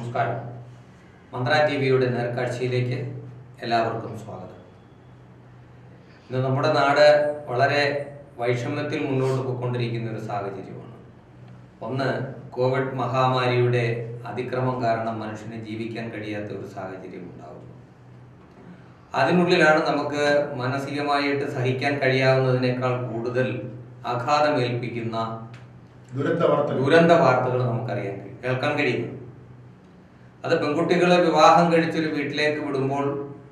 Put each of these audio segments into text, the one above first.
നമസ്കാരം മന്ത്ര ടി വിയുടെ നേർക്കാഴ്ചയിലേക്ക് എല്ലാവർക്കും സ്വാഗതം ഇന്ന് നമ്മുടെ നാട് വളരെ വൈഷമ്യത്തിൽ മുന്നോട്ട് പോയിക്കൊണ്ടിരിക്കുന്ന ഒരു സാഹചര്യമാണ് ഒന്ന് കോവിഡ് മഹാമാരിയുടെ അതിക്രമം കാരണം മനുഷ്യന് ജീവിക്കാൻ കഴിയാത്ത ഒരു സാഹചര്യം ഉണ്ടാകുന്നു അതിനുള്ളിലാണ് നമുക്ക് മാനസികമായിട്ട് സഹിക്കാൻ കഴിയാവുന്നതിനേക്കാൾ കൂടുതൽ ആഘാതമേൽപ്പിക്കുന്ന ദുരന്ത വാർത്തകൾ ദുരന്ത വാർത്തകൾ നമുക്കറിയാൻ കഴിയും കേൾക്കാൻ കഴിയുന്നു അത് പെൺകുട്ടികളെ വിവാഹം കഴിച്ചൊരു വീട്ടിലേക്ക് വിടുമ്പോൾ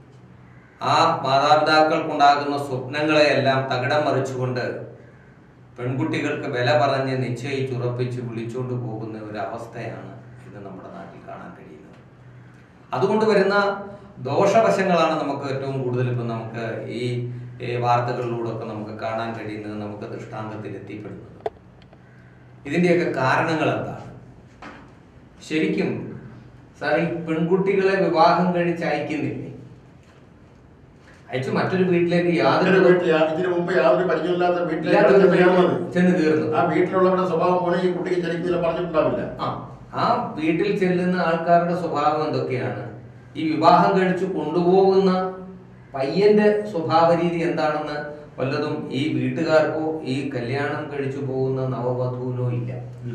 ആ മാതാപിതാക്കൾക്കുണ്ടാകുന്ന സ്വപ്നങ്ങളെയെല്ലാം തകിടം മറിച്ചുകൊണ്ട് പെൺകുട്ടികൾക്ക് വില പറഞ്ഞ് നിശ്ചയിച്ചുറപ്പിച്ച് വിളിച്ചുകൊണ്ട് പോകുന്ന ഒരു അവസ്ഥയാണ് ഇന്ന് നമ്മുടെ നാട്ടിൽ കാണാൻ കഴിയുന്നത് അതുകൊണ്ട് വരുന്ന ദോഷവശങ്ങളാണ് നമുക്ക് ഏറ്റവും കൂടുതൽ ഇപ്പം നമുക്ക് ഈ ഈ വാർത്തകളിലൂടെ ഒക്കെ നമുക്ക് കാണാൻ കഴിയുന്നത് നമുക്ക് ദൃഷ്ടാന്തത്തിൽ എത്തിപ്പെടുന്നത് ഇതിന്റെയൊക്കെ കാരണങ്ങൾ എന്താണ് ശരിക്കും സാർ ഈ പെൺകുട്ടികളെ വിവാഹം കഴിച്ച് അയക്കുന്നില്ലേ അയച്ചു മറ്റൊരു വീട്ടിലേക്ക് യാതൊരു മറ്റൊരു വീട്ടിൽ യാ- ഇതിനു മുമ്പ് യാതൊരു പരിചയമില്ലാത്ത ഇല്ലാത്ത ഒരു വീട്ടിലേക്ക് കയറുന്നത് ചെന്ന് കയറുന്നു ആ വീട്ടിലുള്ളവരുടെ സ്വഭാവം പോലെ ഈ കുട്ടിക്ക് ശരിക്കും പറഞ്ഞിട്ടുണ്ടാവില്ല ആ ആ വീട്ടിൽ ചെല്ലുന്ന ആൾക്കാരുടെ സ്വഭാവം എന്തൊക്കെയാണ് ഈ വിവാഹം കഴിച്ചു കൊണ്ടുപോകുന്ന പയ്യന്റെ സ്വഭാവ രീതി എന്താണെന്ന് വല്ലതും ഈ വീട്ടുകാർക്കോ ഈ കല്യാണം കഴിച്ചു പോകുന്ന നവവധുവിനോ ഇല്ല ഇല്ല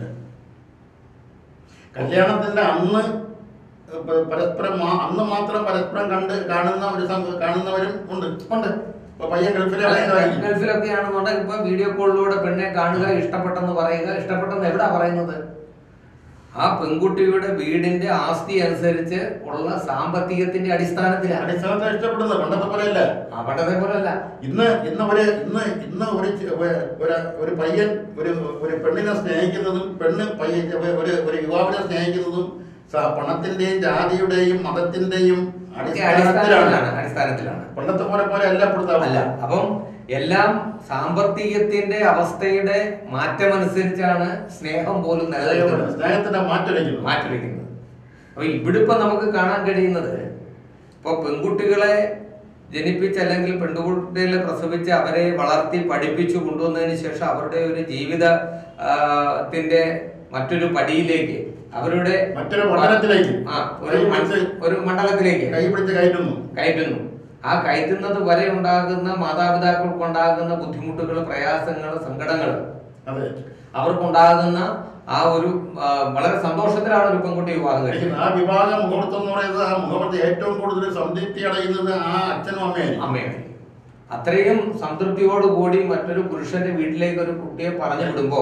കല്യാണത്തിന്റെ അന്ന് പ- പരസ്പരം മാ- അന്ന് മാത്രം പരസ്പരം കണ്ട് കാണുന്ന ഒരു സംഘ- കാണുന്നവരും ഉണ്ട് ഉണ്ട് ഇപ്പൊ പയ്യൻ ഗൾഫിലാണെങ്കിൽ ഗൾഫിലൊക്കെയാണെന്നുണ്ടെങ്കിൽ ഇപ്പൊ വീഡിയോ കോളിലൂടെ പെണ്ണെ കാണുക ഇഷ്ടപ്പെട്ടെന്ന് പറയുക ഇഷ്ടപ്പെട്ടെന്ന് എവിടാ പറയുന്നത് ആ പെൺകുട്ടിയുടെ വീടിന്റെ ആസ്തി അനുസരിച്ച് ഉള്ള സാമ്പത്തികത്തിന്റെ അടിസ്ഥാനത്തിലാണ് അടിസ്ഥാനത്തെ ഇഷ്ടപ്പെടുന്നത് പണ്ടത്തെ പോലെയല്ല ആ പണ്ടത്തെ പോലല്ല ഇന്ന് ഇന്ന് ഒരു ഇന്ന് ഇന്ന് ഒരു ചെ- ഒരു ഒരു- ഒരു പയ്യൻ ഒരു ഒരു പെണ്ണിനെ സ്നേഹിക്കുന്നതും പെണ്ണ് പയ്യൻ ഒരു ഒരു യുവാവിനെ സ്നേഹിക്കുന്നതും സ- പണത്തിന്റെയും ജാതിയുടെയും മതത്തിന്റെയും ഒക്കെ അടിസ്ഥാനത്തിലാണ് അടിസ്ഥാനത്തിലാണ് അടിസ്ഥാനത്തിലാണ് പണ്ടത്തെ പോലെ പോലെ അല്ല ഇപ്പോഴത്തെ അല്ല അവസ്ഥ. അപ്പം എല്ലാം സാമ്പത്തികത്തിന്റെ അവസ്ഥയുടെ മാറ്റമനുസരിച്ചാണ് സ്നേഹം പോലും നിലനിൽക്കുന്നത് സ്നേഹത്തിന്റെ മാറ്റൊലിക്കുന്നു മാറ്റിവെക്കുന്നത് അപ്പൊ ഇവിടെ ഇപ്പൊ നമുക്ക് കാണാൻ കഴിയുന്നത് ഇപ്പൊ പെൺകുട്ടികളെ ജനിപ്പിച്ച് അല്ലെങ്കിൽ പെൺകുട്ടികളെ പ്രസവിച്ച് അവരെ വളർത്തി പഠിപ്പിച്ചു കൊണ്ടുവന്നതിന് ശേഷം അവരുടെ ഒരു ജീവിത ആ, ത്തിന്റെ മറ്റൊരു പടിയിലേക്ക് അവരുടെ മറ്റൊരു മണ്ഡലത്തിലേക്ക് ആ, ഒരു മൺ- ഒരു മണ്ഡലത്തിലേക്ക് കൈ പിടിച്ച് കയറ്റുന്നു കയറ്റുന്നു ആ കയറ്റുന്നത് വരെ ഉണ്ടാകുന്ന മാതാപിതാക്കൾക്കുണ്ടാകുന്ന ബുദ്ധിമുട്ടുകൾ പ്രയാസങ്ങൾ സങ്കടങ്ങൾ അതെ അവർക്കുണ്ടാകുന്ന ആ ഒരു ആ, വളരെ സന്തോഷത്തിലാണ് ഒരു പെൺകുട്ടി വിവാഹം കഴിക്കുന്നത് ആ വിവാഹ മുഹൂർത്തം എന്ന് പറയുന്നത് ആ മുഹൂർത്തം ഏറ്റവും കൂടുതൽ സംതൃപ്തി അടയുന്നത് ആ അച്ഛനും അമ്മയായിരിക്കും അമ്മയാണ് അത്രയും സംതൃപ്തിയോടുകൂടി മറ്റൊരു പുരുഷന്റെ വീട്ടിലേക്ക് ഒരു കുട്ടിയെ പറഞ്ഞു വിടുമ്പോ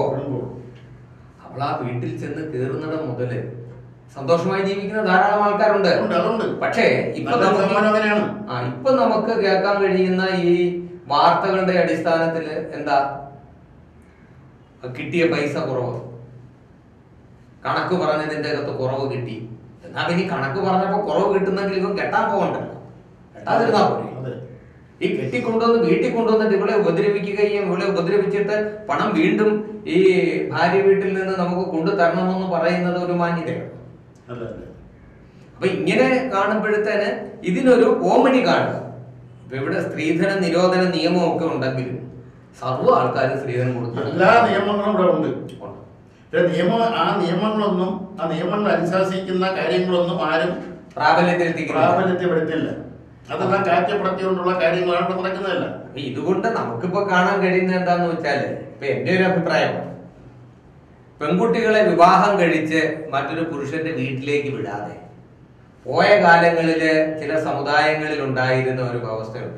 അവൾ ആ വീട്ടിൽ ചെന്ന് കയറുന്നിടം മുതല് സന്തോഷമായി ജീവിക്കുന്ന ധാരാളം ആൾക്കാരുണ്ട് ഉണ്ട്, അതുണ്ട്. പക്ഷേ ഇപ്പൊ നല്ലൊരു നമുക്ക് സമ്മാനം അങ്ങനെയാണ്. ആ ഇപ്പൊ നമുക്ക് കേൾക്കാൻ കഴിയുന്ന ഈ വാർത്തകളുടെ അടിസ്ഥാനത്തില് എന്താ കിട്ടിയ പൈസ കുറവ് കണക്ക് പറഞ്ഞതിന്റെ അകത്ത് കുറവ് കിട്ടി എന്നാ പിന്നെ ഈ കണക്ക് പറഞ്ഞപ്പോ കുറവ് കിട്ടുന്നെങ്കിൽ ഇവൻ കെട്ടാൻ പോകണ്ടല്ലോ കെട്ടാതിരുന്നാ പോരെ അതെ ഈ കെട്ടിക്കൊണ്ടുവന്ന് വീട്ടിൽ കൊണ്ടുവന്നിട്ട് ഇവളെ ഉപദ്രവിക്കുകയും ഇവളെ ഉപദ്രവിച്ചിട്ട് പണം വീണ്ടും ഈ ഭാര്യ വീട്ടിൽ നിന്ന് നമുക്ക് കൊണ്ടു തരണമെന്ന് പറയുന്നത് ഒരു മാന്യതയാണ് അല്ല അല്ല അപ്പൊ ഇങ്ങനെ കാണുമ്പോഴത്തേന് ഇതിനൊരു കോമഡി കാണുക ഇപ്പൊ ഇവിടെ സ്ത്രീധന നിരോധന നിയമമൊക്കെ ഉണ്ടെങ്കിലും സർവ്വ ആൾക്കാരും സ്ത്രീധനം കൊടുക്കുന്നു എല്ലാ നിയമങ്ങളും ഇവിടെ ഉണ്ട് ഉണ്ട്. പക്ഷേ നിയമം ആ നിയമങ്ങളൊന്നും ആ നിയമങ്ങൾ അനുശാസിക്കുന്ന കാര്യങ്ങളൊന്നും ആരും പ്രാബല്യത്തിലെത്തിക്കുന്നില്ല പ്രാബല്യപ്പെടുത്തില്ല അതെല്ലാം കാറ്റപ്പെടുത്തിക്കൊണ്ടുള്ള കാര്യങ്ങളാണ് ഇവിടെ നടക്കുന്നതല്ല അപ്പൊ ഇതുകൊണ്ട് നമുക്കിപ്പോ കാണാൻ കഴിയുന്നത് എന്താന്ന് വെച്ചാല് ഇപ്പൊ എന്റെ ഒരു അഭിപ്രായമാണ് പെൺകുട്ടികളെ വിവാഹം കഴിച്ച് മറ്റൊരു പുരുഷന്റെ വീട്ടിലേക്ക് വിടാതെ പോയ കാലങ്ങളില് ചില സമുദായങ്ങളിൽ ഉണ്ടായിരുന്ന ഒരു അവസ്ഥയുണ്ട്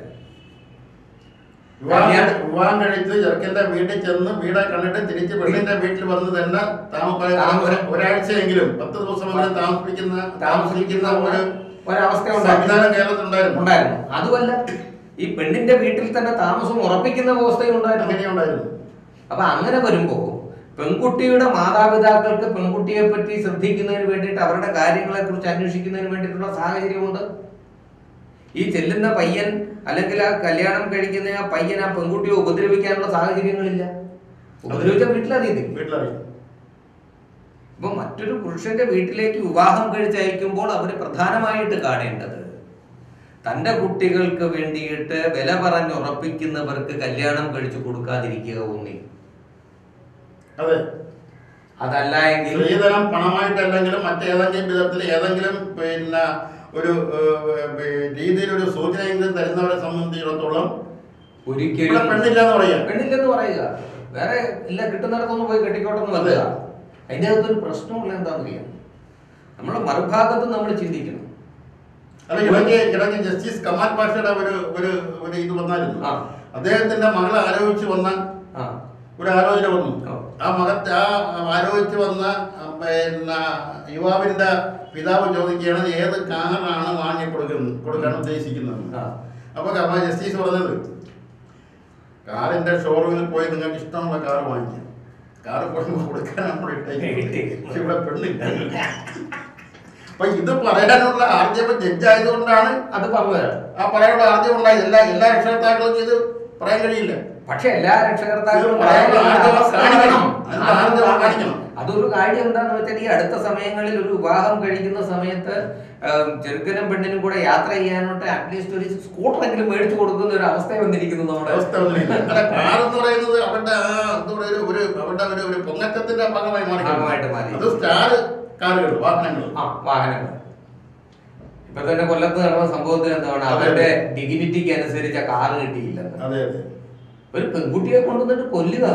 വിവാഹം വിവാഹം കഴിച്ച് ചെറുക്കന്റെ വീട്ടിൽ ചെന്ന് വീടെ കണ്ടിട്ട് തിരിച്ച് പെണ്ണിന്റെ വീട്ടിൽ വന്ന് തന്നെ താമ- താമസം. ഒരാഴ്ചയെങ്കിലും പത്ത് ദിവസമെങ്കിലും താമസിപ്പിക്കുന്ന താമസിക്കുന്ന ഒരു ഒരവസ്ഥ സംവിധാനം ഉണ്ടായിരുന്നു കേരളത്തിലുണ്ടായിരുന്നു ഉണ്ടായിരുന്നു അതുമല്ല ഈ പെണ്ണിന്റെ വീട്ടിൽ തന്നെ താമസം ഉറപ്പിക്കുന്ന അവസ്ഥയും ഉണ്ടായിരുന്നു അങ്ങനെ ഉണ്ടായിരുന്നു അപ്പൊ അങ്ങനെ വരുമ്പോ പെൺകുട്ടിയുടെ മാതാപിതാക്കൾക്ക് പെൺകുട്ടിയെ പറ്റി ശ്രദ്ധിക്കുന്നതിന് വേണ്ടിയിട്ട് അവരുടെ കാര്യങ്ങളെ കുറിച്ച് അന്വേഷിക്കുന്നതിന് വേണ്ടിയിട്ടുള്ള സാഹചര്യമുണ്ട് ഈ ചെല്ലുന്ന പയ്യൻ അല്ലെങ്കിൽ ആ കല്യാണം കഴിക്കുന്ന ആ പയ്യൻ ആ പെൺകുട്ടിയെ ഉപദ്രവിക്കാനുള്ള സാഹചര്യങ്ങളില്ല ഉപദ്രവിച്ച വീട്ടിലറിയത്തില്ല വീട്ടിലറിയാം ഇപ്പൊ മറ്റൊരു പുരുഷന്റെ വീട്ടിലേക്ക് വിവാഹം കഴിച്ചയക്കുമ്പോൾ അവർ പ്രധാനമായിട്ട് കാണേണ്ടത് തന്റെ കുട്ടികൾക്ക് വേണ്ടിയിട്ട് വില പറഞ്ഞുറപ്പിക്കുന്നവർക്ക് കല്യാണം കഴിച്ചു കൊടുക്കാതിരിക്കുക ഒന്നി അതെ അതല്ല എങ്കിൽ സ്ത്രീധനം പണമായിട്ടല്ലെങ്കിലും മറ്റേതെങ്കിലും വിധത്തിൽ ഏതെങ്കിലും പിന്നെ ഒരു രീതിയിൽ ഒരു സൂചനയെങ്കിലും തരുന്നവരെ സംബന്ധിച്ചിടത്തോളം ഇവിടെ ഒരിക്കലും പെണ്ണില്ല എന്ന് പറയാം പെണ്ണില്ലെന്ന് പറയുക വേറെ ഇല്ല കിട്ടുന്നിടത്തൊന്നും പോയി കെട്ടിക്കോട്ടെന്ന് വെക്കുക അതിൻ്റെ അകത്തൊരു പ്രശ്നമുള്ള എന്താണെന്നറിയാം നമ്മളെ മറുഭാഗത്ത് നമ്മൾ ചിന്തിക്കണം അല്ല ഇടയ്ക്ക് ഇടയ്ക്ക് ജസ്റ്റിസ് കമാൽ പാഷയുടെ ഒരു ഒരു ഒരു ഇത് വന്നായിരുന്നു ആ. അദ്ദേഹത്തിന്റെ മകളെ ആലോചിച്ച് വന്ന ആ ഒരു ആലോചന വന്നു ഓ. ആ മകത്ത് ആ ആലോചിച്ച് വന്ന ആ, പിന്നെ യുവാവിന്റെ പിതാവ് ചോദിക്കുകയാണ് ഏത് കാറാണ് വാങ്ങി കൊടുക്കുന്നത് കൊടുക്കാൻ ഉദ്ദേശിക്കുന്നത് ആ. അപ്പൊ കമാൽ ജസ്റ്റിസ് പറഞ്ഞത് കാറിന്റെ ഷോറൂമിൽ പോയി നിങ്ങൾക്ക് ഇഷ്ടമുള്ള കാർ വാങ്ങിക്കാം കാർ കൊണ്ട് കൊടുക്കാനാണ് ഇവിടെ ഇട്ടേക്കുന്നത്. ഇവിടെ പെണ്ണില്ല അപ്പൊ ഇത് പറയാനുള്ള ആർജവ ജഡ്ജായതുകൊണ്ടാണ് അത് പറഞ്ഞതാണ് ആ പറയാനുള്ള ആർജവം ഉണ്ടായത് എല്ലാ എല്ലാ രക്ഷകർത്താക്കൾക്കും ഇത് പറയാൻ കഴിയില്ല പക്ഷെ എല്ലാ രക്ഷകർത്താക്കളും ഇത് പറയാനുള്ള ആർജവം കാണിക്കണം. അതിന്റെ ആർജവം കാണിക്കണം. അതൊരു കാര്യം എന്താന്ന് വെച്ചാൽ ഈ അടുത്ത സമയങ്ങളിൽ ഒരു വിവാഹം കഴിക്കുന്ന സമയത്ത് ഉം, ചെറുക്കനും പെണ്ണിനും കൂടെ യാത്ര ചെയ്യാനായിട്ട് അറ്റ്ലീസ്റ്റ് ഒരു സ്കൂട്ടറെങ്കിലും മേടിച്ചു കൊടുക്കുന്ന ഒരു അവസ്ഥ വന്നിരിക്കുന്നു നമ്മുടെ അവസ്ഥ ഒന്നുമില്ല. അല്ല കാർ എന്ന് പറയുന്നത് അവരുടെ ആ എന്താ പറയുക ഒരു അവരുടെ ഒരു ഒരു പൊങ്ങച്ചത്തിന്റെ ഭാഗമായി മാറി ഭാഗമായിട്ട് മാറി. അത് സ്റ്റാർ കാറുകൾ വാഹനങ്ങൾ ആ വാഹനങ്ങൾ ഇപ്പൊ തന്നെ കൊല്ലത്ത് നടന്ന സംഭവത്തിൽ എന്താണ് അവരുടെ ഡിഗ്നിറ്റിക്ക് അനുസരിച്ച് ആ കാറ് കിട്ടിയില്ലെന്ന് അതെ അതെ ഒരു പെൺകുട്ടിയെ കൊണ്ടുവന്നിട്ട് കൊല്ലുക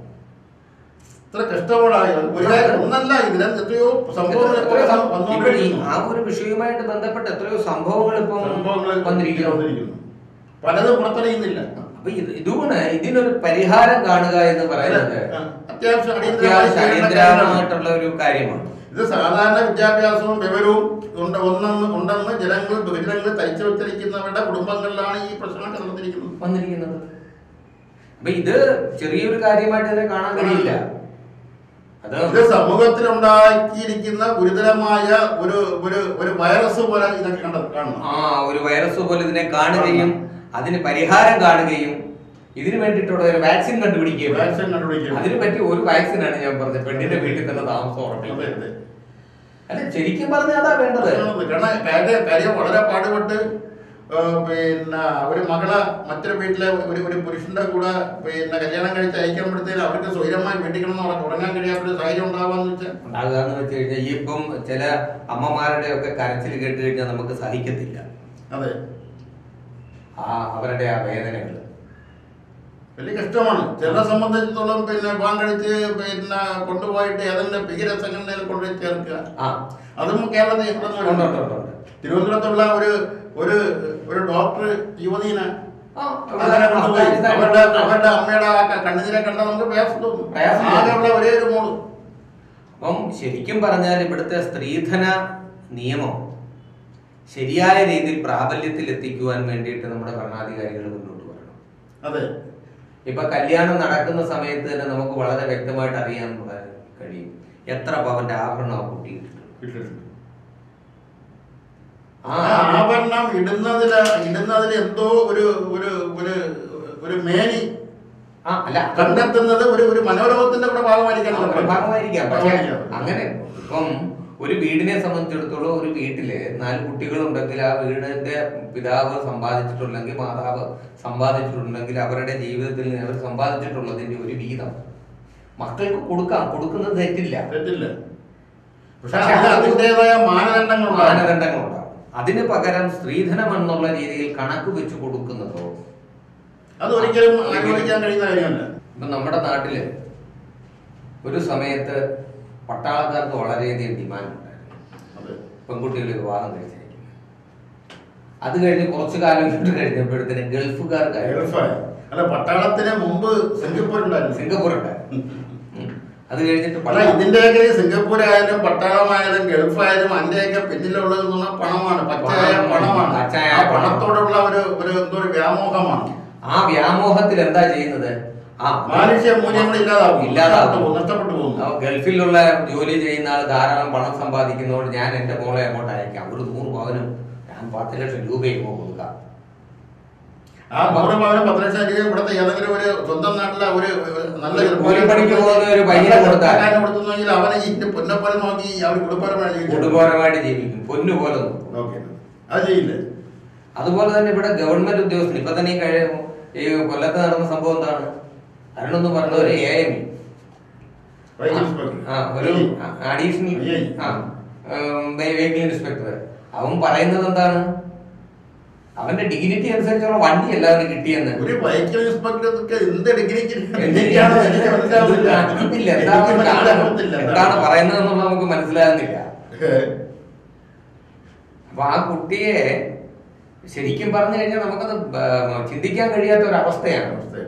ഇത്ര കഷ്ടപ്പാടായ ഒരു കാര്യം ഒന്നല്ല ഇതിന് എത്രയോ സംഭവങ്ങൾ ഇപ്പോൾ എത്രയോ സം- ഇപ്പോൾ ഈ വന്നുകൊണ്ടിരിക്കുന്നു ആ ഒരു വിഷയവുമായിട്ട് ബന്ധപ്പെട്ട് എത്രയോ സംഭവങ്ങൾ ഇപ്പം സംഭവങ്ങൾ വന്നിരിക്കുന്നു വന്നിരിക്കുന്നു പലതും പുറത്തറിയുന്നില്ല അപ്പൊ ഇത് ഇതുകൊണ്ട് ഇതിനൊരു പരിഹാരം കാണുക എന്ന് പറയുന്നത് ആ, അത്യാവശ്യം അടിയന്തരമായി അത്യാവശ്യം ചെയ്യേണ്ട കാര്യമാണ്. അടിയന്തരമായിട്ടുള്ള ഒരു കാര്യമാണ് ഇത് സാധാരണ വിദ്യാഭ്യാസവും വിവരവും ഉണ്ട് ഒന്നെന്ന് ഉണ്ടെന്ന് ജനങ്ങൾ ബഹുജനങ്ങൾ തയ്ച്ചു വെച്ചിരിക്കുന്നവരുടെ കുടുംബങ്ങളിലാണ് ഈ പ്രശ്നമൊക്കെ നടന്നിരിക്കുന്നത് വന്നിരിക്കുന്നത് അപ്പൊ ഇത് ചെറിയൊരു കാര്യമായിട്ട് ഇതിനെ കാണാൻ കഴിയില്ല അത് ഇത് സമൂഹത്തിൽ ഉണ്ടാക്കിയിരിക്കുന്ന ഗുരുതരമായ ഒരു ഒരു ഒരു വൈറസ് പോലെ ഇതൊക്കെ കണ്ടത് കാണുന്നു ആ ഒരു വൈറസ് പോലെ ഇതിനെ കാണുകയും അതിന് പരിഹാരം കാണുകയും ഇതിനു വേണ്ടിയിട്ടുള്ള ഒരു വാക്സിൻ കണ്ടുപിടിക്കുകയും വാക്സിൻ കണ്ടുപിടിക്കുകയും. അതിന് പറ്റിയ ഒരു വാക്സിനാണ് ഞാൻ പറഞ്ഞത് പെണ്ണിന്റെ വീട്ടിൽ തന്നെ താമസം അതെ, ഉറപ്പിക്കുന്നത് അതെ. അല്ല ശരിക്കും പറഞ്ഞാൽ അതാ വേണ്ടത് കാരണം കാര്യം കാര്യം വളരെ പാടുപെട്ട് ആ, പിന്നെ ഒരു മകളെ മറ്റൊരു വീട്ടിലെ ഒരു ഒരു പുരുഷന്റെ കൂടെ പിന്നെ കല്യാണം കഴിച്ച് അയക്കുമ്പോഴത്തേന് അവർക്ക് സ്വൈരമായി വീട്ടിൽ കിടന്ന് ഉറ- ഉറങ്ങാൻ കഴിയാത്തൊരു സാഹചര്യം ഉണ്ടാവാന്ന് വെച്ചാൽ ഉണ്ടാകുക എന്ന് വെച്ച് കഴിഞ്ഞാൽ ഈ ഇപ്പം ചില അമ്മമാരുടെ ഒക്കെ കരച്ചിൽ കേട്ട് കഴിഞ്ഞാൽ നമുക്ക് സഹിക്കത്തില്ല അതെ ആ അവരുടെ ആ വേദനകൾ വലിയ കഷ്ടമാണ് ചിലരെ സംബന്ധിച്ചിടത്തോളം പിന്നെ പാൻ കഴിച്ച് പിന്നെ കൊണ്ടുപോയിട്ട് ഏതെങ്കിലും ഭീകര സംഘടനയിൽ കൊണ്ടുപോയി ചേർക്കുക ആ അതും കേരളത്തിൽ ഇവിടെ ഉണ്ട്, നിന്ന് ഉണ്ട്, ഉണ്ട്, ഉണ്ട്. തിരുവനന്തപുരത്തുള്ള ഒരു ഒരു ഒരു ഡോക്ടർ യുവതീനെ ആ, അങ്ങനെ കൊണ്ടുപോയി അഫ്ഗാനിസ്ഥാനിൽ അവരുടെ അവരുടെ അമ്മയുടെ ആ ക- കണ്ണുനീരെ കണ്ടാൽ നമുക്ക് പ്രയാസം തോന്നും പ്രയാസം തോന്നും. ആകെയുള്ള ഒരേ ഒരു മോള് അപ്പം ശരിക്കും പറഞ്ഞാൽ ഇവിടുത്തെ സ്ത്രീധന നിയമം ശരിയായ രീതിയിൽ പ്രാബല്യത്തിൽ എത്തിക്കുവാൻ വേണ്ടിയിട്ട് നമ്മുടെ ഭരണാധികാരികൾ മുന്നോട്ട് വരണം അതെ ഇപ്പൊ കല്യാണം നടക്കുന്ന സമയത്ത് തന്നെ നമുക്ക് വളരെ വ്യക്തമായിട്ട് അറിയാൻ പ- കഴിയും എത്ര പവന്റെ ആഭരണം ആ കുട്ടി ഇട്ടിട്ടുണ്ട്. ആ ആ ആഭരണം ഇടുന്നതില് ഇടുന്നതിൽ എന്തോ ഒരു ഒരു ഒരു ഒരു മേനി ആ അല്ല അത് കണ്ടെത്തുന്നത് ഒരു ഒരു മനോരോഗത്തിന്റെ കൂടെ ഭാഗമായിരിക്കണം ആ, ഒരു ഭാഗമായിരിക്കാം പക്ഷെ ഭാഗമായിരിക്കാം. അങ്ങനെ ഇപ്പം ഒരു വീടിനെ സംബന്ധിച്ചിടത്തോളം ഒരു വീട്ടില് നാല് കുട്ടികളുണ്ടെങ്കിൽ ആ വീടിന്റെ പിതാവ് സമ്പാദിച്ചിട്ടുണ്ടെങ്കിൽ മാതാവ് സമ്പാദിച്ചിട്ടുണ്ടെങ്കിൽ അവരുടെ ജീവിതത്തിൽ നിന്ന് അവർ സമ്പാദിച്ചിട്ടുള്ളതിന്റെ ഒരു വീതം മക്കൾക്ക് കൊടുക്കാം കൊടുക്കുന്നത് തെറ്റില്ല തെറ്റില്ല പക്ഷെ അതിന് അതിൻ്റെതായ മാനദണ്ഡങ്ങളുണ്ടാകും മാനദണ്ഡങ്ങളുണ്ടാവും അതിന് പകരം സ്ത്രീധനം എന്നുള്ള രീതിയിൽ കണക്ക് വെച്ച് കൊടുക്കുന്നതോ അത് ഒരിക്കലും അനുവദിക്കാൻ കഴിയുന്ന കാര്യമല്ല ഇപ്പൊ നമ്മുടെ നാട്ടില് ഒരു സമയത്ത് പട്ടാളക്കാർക്ക് വളരെയധികം ഡിമാൻഡ് ഉണ്ടായിരുന്നു അതെ പെൺകുട്ടികൾ വിവാഹം കഴിച്ചിരിക്കുന്നത് അത് കഴിഞ്ഞ് കുറച്ചു കാലം ഇട്ട് കഴിഞ്ഞപ്പോഴത്തേനും ഗൾഫുകാർക്കായിരുന്നു ഗൾഫായ അല്ല പട്ടാളത്തിന് മുമ്പ് സിംഗപ്പൂർ ഉണ്ടായിരുന്നു സിംഗപ്പൂർ ഉണ്ടായിരുന്നു ഉം. അത് കഴിഞ്ഞിട്ട് അല്ല പട്ടാള- ഇതിന്റെയൊക്കെ ഈ സിംഗപ്പൂർ ആയാലും പട്ടാളമായാലും ഗൾഫായാലും അതിന്റെയൊക്കെ പിന്നിലുള്ളത് എന്ന് പറഞ്ഞാൽ പണമാണ് പച്ചയായ പണം, പണമാണ് പച്ചയായ ആ പണം. പണത്തോടുള്ള ഒരു ഒരു എന്തോ ഒരു വ്യാമോഹമാണ് ആ വ്യാമോഹത്തിൽ എന്താ ചെയ്യുന്നത് ആ മാനുഷ്യ മൂല്യങ്ങൾ ഇല്ലാതാവും ഇല്ലാതാവും. നഷ്ടപ്പെട്ടു പോകുന്നു ആ ഗൾഫിലുള്ള ജോലി ചെയ്യുന്ന ആൾ ധാരാളം പണം സമ്പാദിക്കുന്നതുകൊണ്ട് ഞാൻ എന്റെ മോളെ അങ്ങോട്ട് അയക്കാം ഒരു നൂറ് പവനും ഞാൻ പത്ത് ലക്ഷം രൂപയും കൊടുക്കാം ആ നൂറ് പവനും പത്ത് ലക്ഷം രൂപ ഇവിടുത്തെ ഏതെങ്കിലും ഒരു സ്വന്തം നാട്ടിലെ ഒരു ഒരു നല്ല ഒരു കൂലിപ്പണിക്ക് പോകുന്ന ഒരു പയ്യനെ കൊടുത്താൽ. കൊടുത്തുന്നെങ്കിൽ അവനെ ഈ പൊന്നപ്പനെ നോക്കി അവർ കുടുംബപരമായി കുടുംബപരമായിട്ട് ജീവിക്കും പൊന്നു പോലെ നോക്കും ഓക്കെ അത് ചെയ്യില്ലേ അതുപോലെ തന്നെ ഇവിടെ ഗവൺമെന്റ് ഉദ്യോഗസ്ഥൻ ഇപ്പൊ തന്നെ ഈ കഴി ഈ കൊല്ലത്ത് നടന്ന സംഭവം എന്താണ് അരുണൊന്ന് പറഞ്ഞ ഒരു എ എം വെഹിക്കിൾ ഇൻസ്പെക്ടർ. ആ, ഒരു ഐ. Additional I. ആ വെഹിക്കിൾ ഇൻസ്പെക്ടർ അവൻ പറയുന്നത് എന്താണ് അവന്റെ ഡിഗ്നിറ്റി അനുസരിച്ചുള്ള വണ്ടിയല്ല അവന് കിട്ടിയെന്ന് ഒരു വെഹിക്കിൾ ഇൻസ്പെക്ടർക്ക് എന്ത് ഡിഗ്രിക്ക് എന്തിനാണ് എനിക്ക് മനസ്സിലാവുന്നില്ല. അറിയത്തില്ല. എനിക്ക് എന്താണ് മനസ്സിലാവുന്നില്ല. എന്താണ് പറയുന്നത് എന്നുള്ളത് നമുക്ക് മനസ്സിലാകുന്നില്ല അപ്പൊ ആ കുട്ടിയെ ശരിക്കും പറഞ്ഞു കഴിഞ്ഞാൽ നമുക്കത് ബ- ചിന്തിക്കാൻ കഴിയാത്ത ഒരു അവസ്ഥയാണ്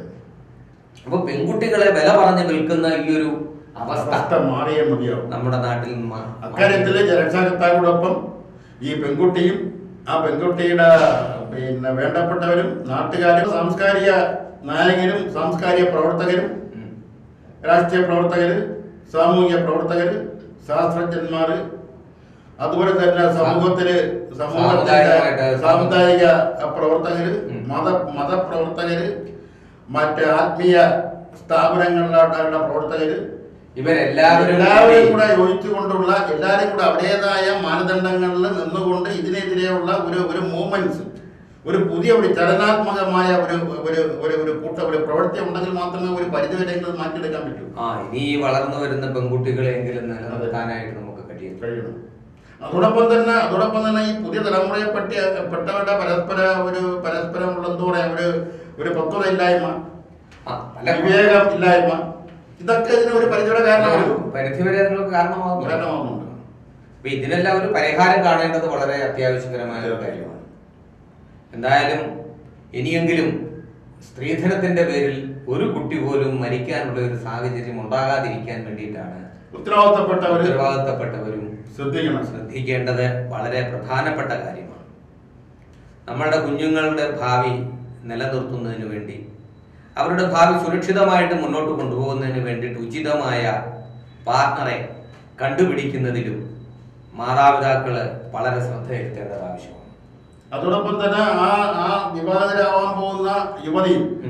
അപ്പൊ പെൺകുട്ടികളെ വില പറഞ്ഞ് വിൽക്കുന്ന ഈ ഒരു അവസ്ഥ അവസ്ഥ മാറിയേ മതിയാവും നമ്മുടെ നാട്ടിൽ മാ- അക്കാര്യത്തില് രക്ഷാകർത്താക്കളോടൊപ്പം ഈ പെൺകുട്ടിയും ആ പെൺകുട്ടിയുടെ പിന്നെ വേണ്ടപ്പെട്ടവരും നാട്ടുകാരും സാംസ്കാരിക നായകരും സാംസ്കാരിക പ്രവർത്തകരും ഉം. രാഷ്ട്രീയ പ്രവർത്തകര് സാമൂഹിക പ്രവർത്തകര് ശാസ്ത്രജ്ഞന്മാര് അതുപോലെ തന്നെ സമൂഹത്തില് സമൂഹത്തിന്റെ സാമുദായികമായിട്ട് സാമുദായിക പ്രവർത്തകര് ഉം. മത മതപ്രവർത്തകര് മറ്റ് ആത്മീയ സ്ഥാപനങ്ങളുടെ പ്രവർത്തകര് ഇവരെല്ലാവരും എല്ലാവരും കൂടി കൂടെ യോജിച്ചുകൊണ്ടുള്ള എല്ലാവരും കൂടെ അവരുടേതായ മാനദണ്ഡങ്ങളിൽ നിന്നുകൊണ്ട് ഇതിനെതിരെയുള്ള ഒരു ഒരു മൂവ്മെന്റ്സ് ഒരു പുതിയ ഒരു ചലനാത്മകമായ ഒരു ഒരു ഒരു ഒരു കൂട്ട ഒരു പ്രവൃത്തി ഉണ്ടെങ്കിൽ മാത്രമേ ഒരു പരിധിവരെയെങ്കിലും ഇത് മാറ്റിയെടുക്കാൻ പറ്റൂ ആ ഇനി ഈ വളർന്നു വരുന്ന പെൺകുട്ടികളെങ്കിലും നിലനിർത്താനായിട്ട് നമുക്ക് കഴിയും കഴിയണം അതോടൊപ്പം തന്നെ അതോടൊപ്പം തന്നെ ഈ പുതിയ തലമുറയെ പറ്റി പെട്ടവരുടെ പരസ്പര ഒരു പരസ്പരമുള്ള എന്താ പറയാ ഒരു ഒരു പക്വതയില്ലായ്മ ആ, പല വിവേകം ഇല്ലായ്മ ഇതൊക്കെ ഇതിന് ഒരു പരിധിയുടെ കാരണമാണ് പരിധിവരെ അതിനുള്ള കാരണമാകുന്നു കാരണമാകുന്നുണ്ട് അപ്പൊ ഇതിനെല്ലാം ഒരു പരിഹാരം കാണേണ്ടത് വളരെ അത്യാവശ്യകരമായ ഒരു കാര്യമാണ് എന്തായാലും ഇനിയെങ്കിലും സ്ത്രീധനത്തിന്റെ പേരിൽ ഒരു കുട്ടി പോലും മരിക്കാനുള്ള ഒരു സാഹചര്യം ഉണ്ടാകാതിരിക്കാൻ വേണ്ടിയിട്ടാണ് ഉത്തരവാദിത്തപ്പെട്ടവര് ഉത്തരവാദിത്തപ്പെട്ടവരും ശ്രദ്ധിക്കണം ശ്രദ്ധിക്കേണ്ടത് വളരെ പ്രധാനപ്പെട്ട കാര്യമാണ് നമ്മളുടെ കുഞ്ഞുങ്ങളുടെ ഭാവി നിലനിർത്തുന്നതിന് വേണ്ടി അവരുടെ ഭാവി സുരക്ഷിതമായിട്ട് മുന്നോട്ട് കൊണ്ടുപോകുന്നതിന് വേണ്ടിയിട്ട് ഉചിതമായ പാർട്ണറെ കണ്ടുപിടിക്കുന്നതിലും മാതാപിതാക്കള് വളരെ ശ്രദ്ധ ചെലുത്തേണ്ടത് ആവശ്യമാണ് അതോടൊപ്പം തന്നെ ആ ആ വിവാഹിതരാവാൻ പോകുന്ന യുവതി ഉം.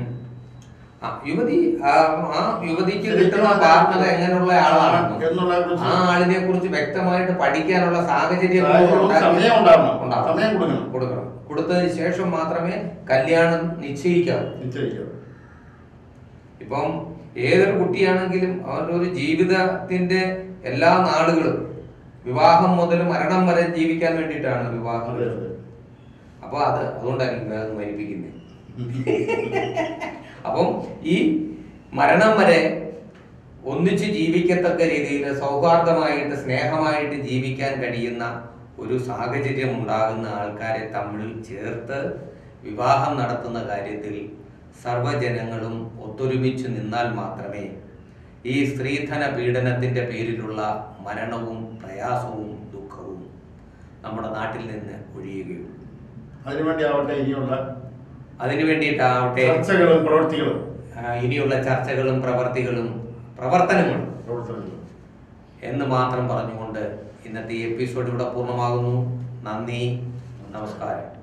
ആ യുവതി ആ ആ യുവതിക്ക് ശരിക്കും കിട്ടുന്ന അത് പാർട്ണർ എങ്ങനെയുള്ള ആളാണ് എന്നുള്ളതിനെ കുറിച്ച് ആ ആളിനെ കുറിച്ച് വ്യക്തമായിട്ട് പഠിക്കാനുള്ള സാഹചര്യം സാഹചര്യവും ഉണ്ടാക്കി- സമയം ഉണ്ടാവണം. ഉണ്ടാവണം. സമയം കൊടുക്കണം. കൊടുക്കണം കൊടുത്തതിന് ശേഷം മാത്രമേ കല്യാണം നിശ്ചയിക്കാവൂ നിശ്ചയിക്കാം ഇപ്പം ഏതൊരു കുട്ടിയാണെങ്കിലും അവരുടെ ഒരു ജീവിതത്തിന്റെ എല്ലാ നാളുകളും വിവാഹം മുതൽ മരണം വരെ ജീവിക്കാൻ വേണ്ടിയിട്ടാണ് വിവാഹം അതെ അതെ അപ്പൊ അത് അതുകൊണ്ടായിരിക്കും അത് മരിപ്പിക്കുന്നത് അപ്പം ഈ മരണം വരെ ഒന്നിച്ച് ജീവിക്കത്തക്ക രീതിയിൽ സൗഹാർദ്ദമായിട്ട് സ്നേഹമായിട്ട് ജീവിക്കാൻ കഴിയുന്ന ഒരു സാഹചര്യം ഉണ്ടാകുന്ന ആൾക്കാരെ തമ്മിൽ ചേർത്ത് വിവാഹം നടത്തുന്ന കാര്യത്തിൽ സർവ്വജനങ്ങളും ഒത്തൊരുമിച്ച് നിന്നാൽ മാത്രമേ ഈ സ്ത്രീധന പീഡനത്തിന്റെ പേരിലുള്ള മരണവും പ്രയാസവും ദുഃഖവും നമ്മുടെ നാട്ടിൽ നിന്ന് ഒഴിയുകയുള്ളൂ അതിനുവേണ്ടി ആവട്ടെ ഇനിയുള്ള അതിനു വേണ്ടിയിട്ടാവട്ടെ ചർച്ചകളും പ്രവൃത്തികളും ആ, ഇനിയുള്ള ചർച്ചകളും പ്രവർത്തികളും പ്രവർത്തനങ്ങളും പ്രവർത്തനങ്ങളും എന്ന് മാത്രം പറഞ്ഞുകൊണ്ട് ഇന്നത്തെ ഈ എപ്പിസോഡ് ഇവിടെ പൂർണ്ണമാകുന്നു നന്ദി നമസ്കാരം